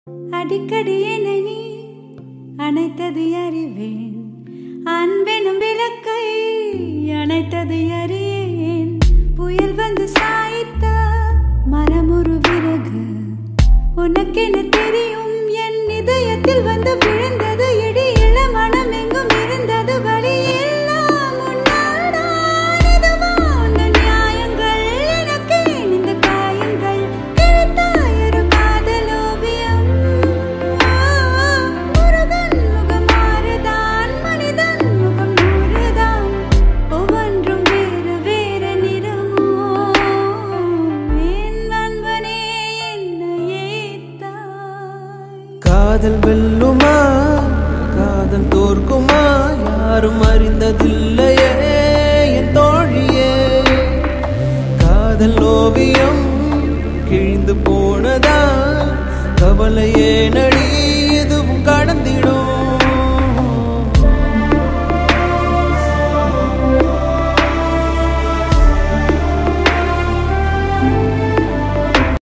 அடிக்கடி என்னை நீ அணைத்தது அறிவேன் அன்பெனும் விளக்கை அணைத்தது அறியேன் புயல் வந்து சாய்த்த மரமுறு விறகு உனக்கென தெரியும் என் இதயத்தில் வந்து விழுந்தது இடி இளமனம் எங்கும் இருந்தது வழி எல்லாம் உன்னால்தான் இதுவா உந்தன் நியாயங்கள் எனக்கே இந்த காயங்கள் கிழித்தாயொரு காதல் ஓவியம் முருகன் முகம் மாறுதான் மனிதன் முகம் நூறுதான் ஒவ்வொன்றும் வேறு வேறு நிறமோ என் நண்பனே என்னை ஏத்தாய் காதல் வெல்லுமா காதல் தோற்குமா யாரும் அறிந்ததில்லையே என் தோழியே காதல் ஓவியம் கிழிந்து போனதா கவலையே நடி எதுவும் கடந்திட